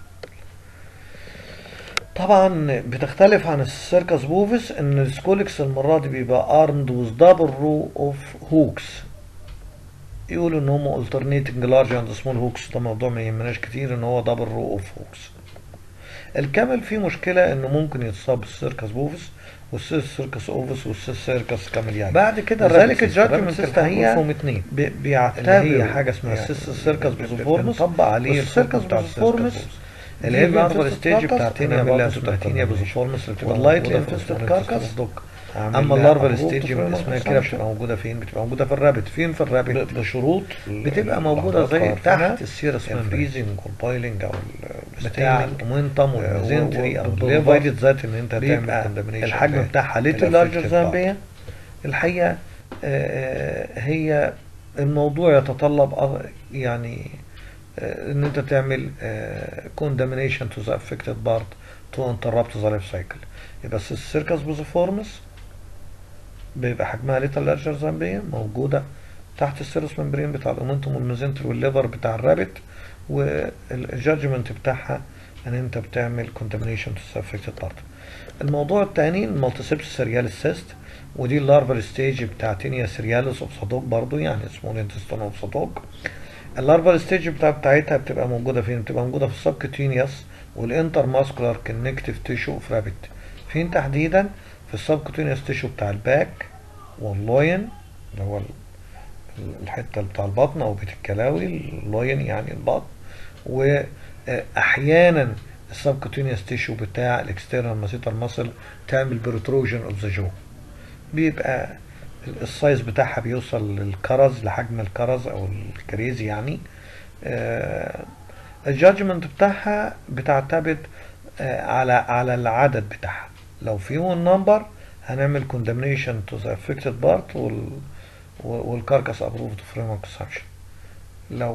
طبعا بتختلف عن السيركس بوفيس ان السكوليكس المره دي بيبقى ارمد وذ دبل رو اوف هوكس يقولوا ان هم alternating large and small hooks ده موضوع ما يهمناش كتير ان هو دبل رو اوف هوكس الكامل فيه مشكلة انه ممكن يتصاب بالسيركس بوفيس والسيركس اوفيس والسيركس كاميلياي بعد كده لذلك الجادجمنت هي اتنين بي- بيعتبر اللي هي حاجة اسمها يعني السيس سيركس ب- ب- بوزوفورمس بنطبق عليه السيركس الحكم بتاع بوزوفورمس السيركس اللي هي بوزوفورس. بيعتبر ستيج بتاع تينيا برضه بيلا اسمها تينيا termination. بوزوفورمس اللي بتبقى واللايتلي موجودة في infested الفورمس carcass دوج عامل اما لها اللارفال أنبوبة ستيج frame اسمها of كده consumption. بتبقى موجودة فين؟ بتبقى موجودة في الرابت فين في الرابت؟ ب- بشروط بتبقى موجودة زي عارفينها. تحت السيرس الفريزنج فريزنج والبويلنج او بتاع الستيننج ومنتم والميزنتري او بالضبط. الليفايد ذات ان انت تعمل بيبقى كوندمينيشن الحجم بتاعها ليتل لارجر زامبيا الحقيقة آه، هي الموضوع يتطلب أغ- يعني آه، ان انت تعمل كوندمينيشن تو ذا افكتد بارت تو انتربت ذا لايف سايكل يبقى السيركس بوزوفورمس بيبقى حجمها ليتل لارجر زامبيا موجودة تحت السيرس ممبرين بتاع الاومنتوم والميزنتري والليفر بتاع الرابت والجادجمنت بتاعها ان انت بتعمل كونتامينيشن تو افكتد بارت الموضوع الثاني المالتيسيبس سيريال سيست ودي اللارفال ستيج بتاع تينيا سيرياليس اوف صدوق برضو يعني سمول انتستون اوف صدوق اللارفال ستيج بتاع بتاعتها بتبقى موجوده فين بتبقى موجوده في السبكوتينيوس والانتر ماسكولار كونكتيف تيشو اوف رابت فين تحديدا في السبكوتينيوس تيشو بتاع الباك واللوين اللي هو ال- ال- الحته بتاع البطن او بيت الكلاوي اللاين يعني البطن واحيانا السبكوتينيوس تيشو بتاع الاكسترنال ماسيتال ماسل تعمل بروتروجن اوف ذا جو بيبقى ال- السايز بتاعها بيوصل للكرز لحجم الكرز او الكريزي يعني الجادجمنت بتاعها بتعتمد آه، على على العدد بتاعها لو فيهم نمبر هنعمل condemnation to the affected part وال والكاركاس approved for human consumption لو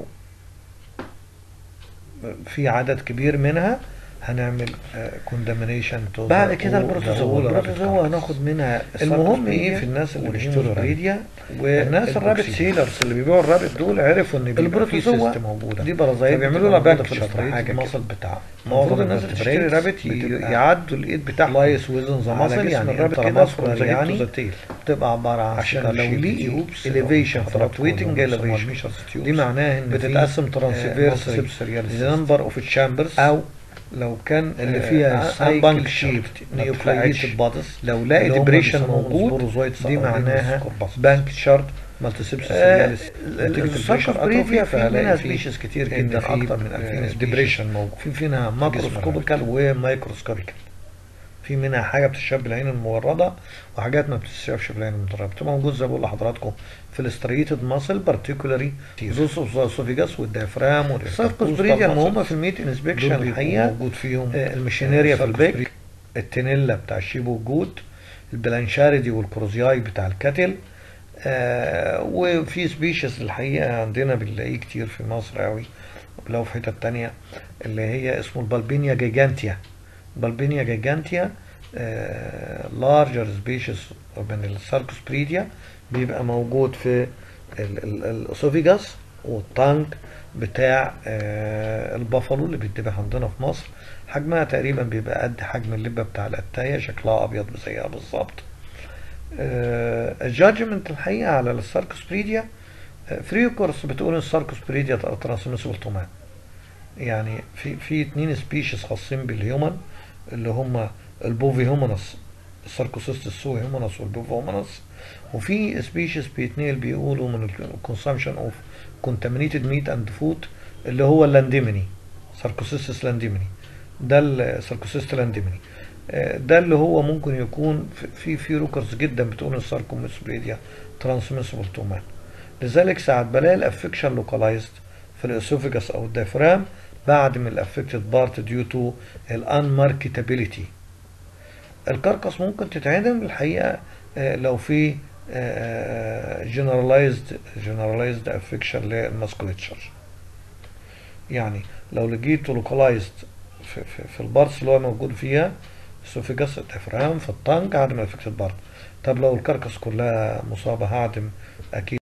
في عدد كبير منها هنعمل آه، condemnation to بعد the كده whole- البروتوزوا the whole rabbit البروتوزوا carcass. هناخد منها المهم ايه الساركوسبيديا في الناس اللي والهيستورو بيشتروا رابيد. رابيديا والناس الرابت البوكسيديا. سيلرز اللي بيبيعوا الرابت دول عرفوا ان بيبقى في البروتوزوا سيست موجوده دي برازيل فبيعملوا لها بتبقى باك موجودة في حاجه الحاجة المصل بتاعها معظم المفروض الناس اللي تشتري الvertebrates رابت ي- بتبقى يعدوا الايد بتاعهم لايس ويزن ذا على ماسل جسم يعني الرابت الرابت كده كده from the head يعني to the tail. بتبقى عباره عن عشان عشان لو لو ليه ليه tubes elevation حضراتكم fluctuating لو elevation بيسموها دي معناها ان بتتقسم transversely transversely the number of chambers او لو كان اللي فيها بانك cycle شيب shaft ما بتفرقعش. nucleated bodies لو اللي لاقي هم ديبريشن بيسموهم موجود sporozoites دي أو معناها corpuscles. بانك شارت مالتيسيبس آه، سيرياليس الساركوسبريديا في منها فهلاقي سبيشيز كتير إن جدا في اكتر من 2000 species. ديبريشن موجود في منها ماكروسكوبيكال ومايكروسكوبيكال في منها حاجه بتتشاف بالعين المورده وحاجات ما بتتشافش بالعين المورده بتبقى موجود زي ما بقول لحضراتكم في الاستريتد ماسل بارتيكولاري زوس اوف الاسوفيجاس والديافرام الساركوسبريديا المهم في الميت انسبكشن الحقيقه موجود فيهم آه، المشينيريا في البيك الساركوسبريديا. التنيلا بتاع الشيب والجود البلانشاردي والكروزياي بتاع الكتل آه وفي سبيشيز الحقيقة عندنا بنلاقيه كتير في مصر قوي لو في حتة تانية اللي هي اسمه البالبينيا جيجانتيا البالبينيا جيجانتيا لارجر سبيشيز من الساركوسبريديا بيبقى موجود في الاسوفيجاس والتانك بتاع آه، البافالو اللي بيتذبح عندنا في مصر حجمها تقريبا بيبقى قد حجم اللبه بتاع القتايه شكلها ابيض زيها بالظبط الجادجمنت الحقيقه على الساركوسبريديا فري كورس بتقول ان الساركوسبريديا ترانسميسبل تو مان يعني في في اتنين سبيشيز خاصين بالهيومن اللي هم البوفي هومونس الساركوسيست السوي هومونس والبوفي هومونس وفي سبيشيز بيتنقل بيقولوا من الكونسامشن اوف contaminated meat and food اللي هو اللانديميني ساركوسيستس لانديميني ده الساركوسيست لانديميني آه، ده اللي هو ممكن يكون في- في في روكرز جدا بتقول ان الساركوميسبريديا ترانسميسبل تو مان لذلك ساعات بلاقي الافكشن لوكالايزد في الاسوفيجاس او الديافرام بعد من الافكتد بارت ديو تو الانماركتابيليتي الكركس ممكن تتعدم الحقيقه آه، لو في جنرالايزد جنرالايزد افكشن للماسكوليتشر يعني لو لقيته لوكالايزد في, في, في البارتس اللي هو موجود فيها السوفيجاس الديافرام في الطنج هعدم الافكتد بارت طب لو الكركس كلها مصابه هعدم اكيد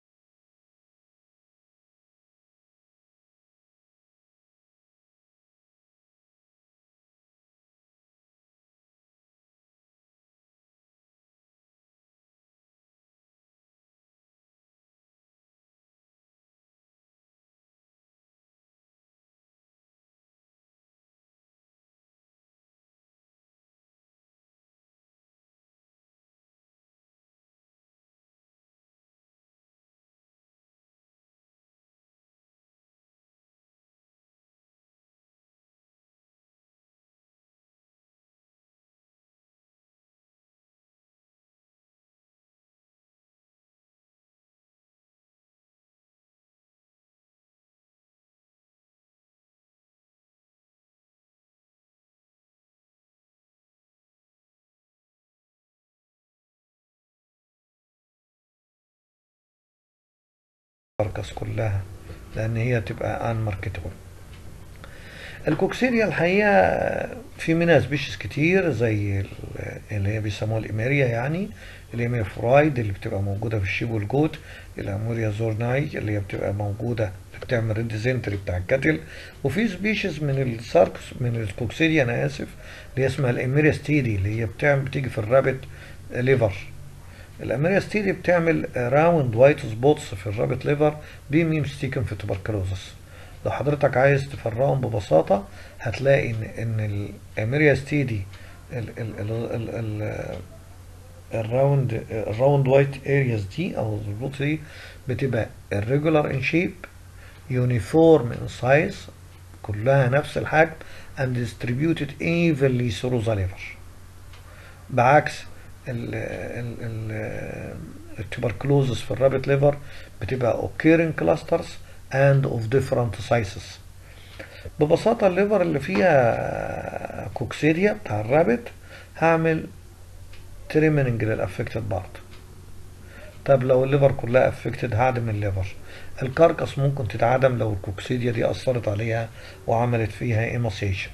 الكركس كلها لان هي تبقى ان ماركتبل الكوكسيريا الحقيقه في منها سبيشيز كتير زي ال- اللي هي بيسموها الاميريا يعني الاميريا فرايد اللي بتبقى موجوده في الشيب والجوت الاموريا زورناي اللي هي بتبقى موجوده اللي بتعمل ريد ديزنتري بتاع الكتل وفي سبيشيز من الساركس من الكوكسيريا انا اسف اللي هي اسمها الاميريا ستيدي اللي هي بتعمل بتيجي في الرابت ليفر الاميريا ستيدي بتعمل راوند وايت سبوتس في الرابت ليفر بيميم ستيكن في توبركلوزس لو حضرتك عايز تفرقهم ببساطة هتلاقي ان ان الاميريا ستيدي ال ال ال ال ال الراوند الراوند وايت ارياز دي او الخطوط دي بتبقى irregular in shape uniform in size كلها نفس الحجم and distributed evenly through the liver بعكس ال ال ال التوبركلوزس في الرابت ليفر بتبقى occurring clusters and of different sizes ببساطة الليفر اللي فيها كوكسيديا بتاع الرابت هعمل تريميننج للافكتد بارت طب لو الليفر كلها افكتد هعدم الليفر الكركس ممكن تتعدم لو الكوكسيديا دي اثرت عليها وعملت فيها ايماسيشن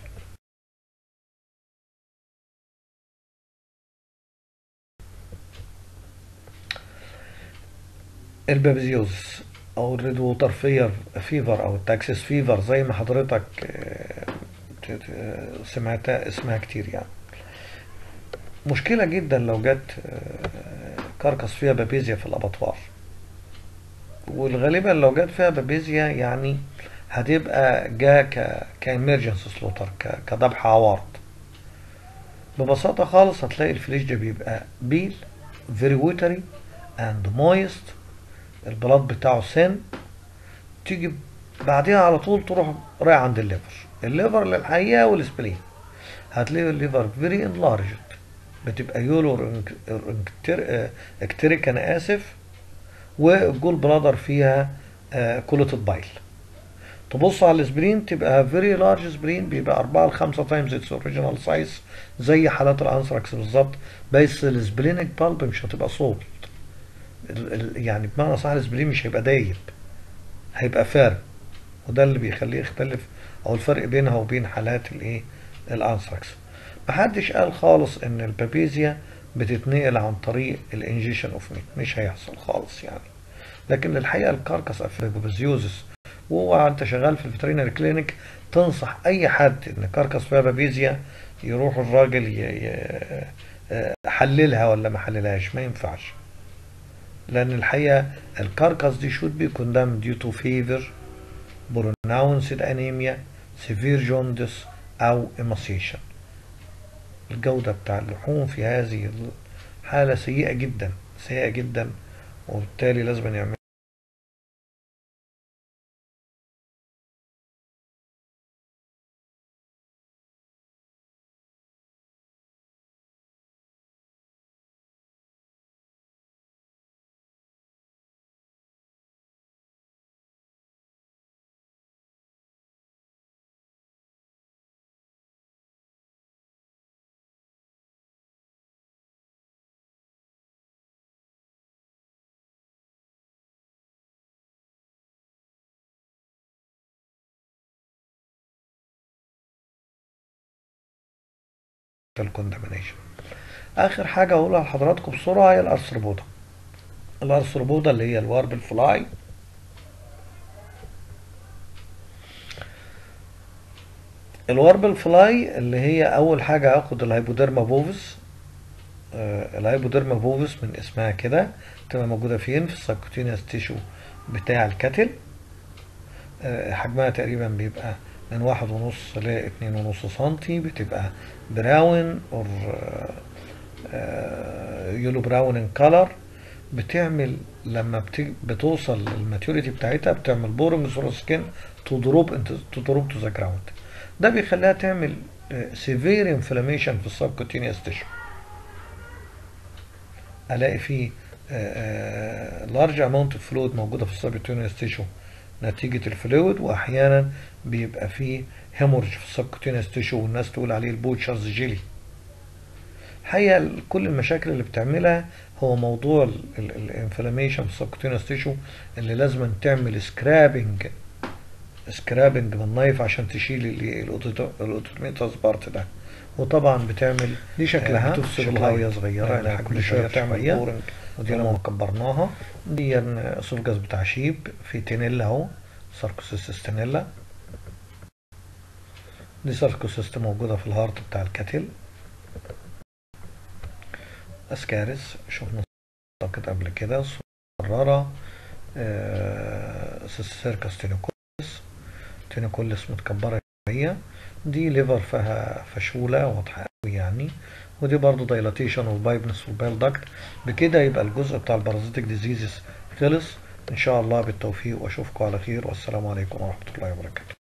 البابيزيوز او الريد ووتر فير فيفر او التاكسس فيفر زي ما حضرتك آه، ت- ت- سمعتها اسمها كتير يعني مشكلة جدا لو جت آه، كركس فيها بابيزيا في الاباطوار والغالبا لو جت فيها بابيزيا يعني هتبقى جا ك كاميرجنس سلوتر كذبح عوارض ببساطة خالص هتلاقي الفليش ده بيبقى بيل فيري ووتري اند مويست البلاط بتاعه سن تيجي بعديها على طول تروح رايح عند الليفر الليفر للحقيقة والسبلين هتلاقي الليفر فيري انلارجد بتبقى يولو اكتريك انا اسف والجول بلادر فيها كولوتد بايل تبص على السبرين تبقى فيري لارج سبرين بيبقى 4 ل 5 تايمز اتس اوريجينال سايز زي حالات الانثراكس بالظبط بس السبلينك بالب مش هتبقى صوت يعني بمعنى صح السبلين مش هيبقى دايب هيبقى فارغ وده اللي بيخليه يختلف او الفرق بينها وبين حالات الايه الانثراكس محدش قال خالص ان البابيزيا بتتنقل عن طريق الانجيشن اوف ميت مش هيحصل خالص يعني لكن الحقيقه الكاركس افريجوبيزيوزس وهو انت شغال في الفيترينري كلينيك تنصح اي حد ان كاركس فيها بابيزيا يروح الراجل ي... ي... حللها ولا ما حللهاش ما ينفعش لان الحقيقه الكاركس دي should be condemned due to fever pronounced anemia severe jaundice او emaciation الجودة بتاع اللحوم في هذه الحالة سيئة جدا سيئة جدا وبالتالي لازم يعمل الكوندامينيشن اخر حاجه اقولها لحضراتكم بسرعه هي الارثروبودا الارثروبودا اللي هي الواربل فلاي الواربل فلاي اللي هي اول حاجه اخد الهايبوديرما بوفيس آه الهايبوديرما بوفيس من اسمها كده تبقى موجوده فين في السبكوتينيوس تيشو بتاع الكتل آه حجمها تقريبا بيبقى من واحد ونص لاتنين ونص سنتي بتبقى براون اور يولو براون ان كلر بتعمل لما بت... بتوصل للماتيوريتي بتاعتها بتعمل بورنج ثرو سكين تو دروب انت تو دروب تو ذا جراوند ده بيخليها تعمل سيفير انفلاميشن في السبكوتينيوس تيشو الاقي فيه لارج اماونت اوف فلويد موجوده في السبكوتينيوس تيشو نتيجة الفلويد وأحيانا بيبقى فيه هيمورج في السبكوتينيوس تيشو والناس تقول عليه البوتشرز جيلي الحقيقة كل المشاكل اللي بتعملها هو موضوع الانفلاميشن في السبكوتينيوس تيشو اللي لازم تعمل سكرابنج سكرابنج بالنايف عشان تشيل الاوتوميتاس بارت ده وطبعا بتعمل دي شكلها بتفصل هاوية صغيرة يعني كل شوية بتعمل بورنج ودي لما كبرناها دي اسوفجاس بتاع شيب في تينيلا اهو ساركوسيست تينيلا دي ساركوسيست موجودة في الهارت بتاع الكتل اسكارس شفنا اعتقد قبل كده صرارة آه سيركس تينيكولس تينيكولس متكبرة شوية دي ليفر فيها فشولة واضحة قوي يعني ودي برضو دايلاتيشن والبايبنس والبايل داكت بكده يبقى الجزء بتاع البارازيتك ديزيزز خلص ان شاء الله بالتوفيق واشوفكم على خير والسلام عليكم ورحمة الله وبركاته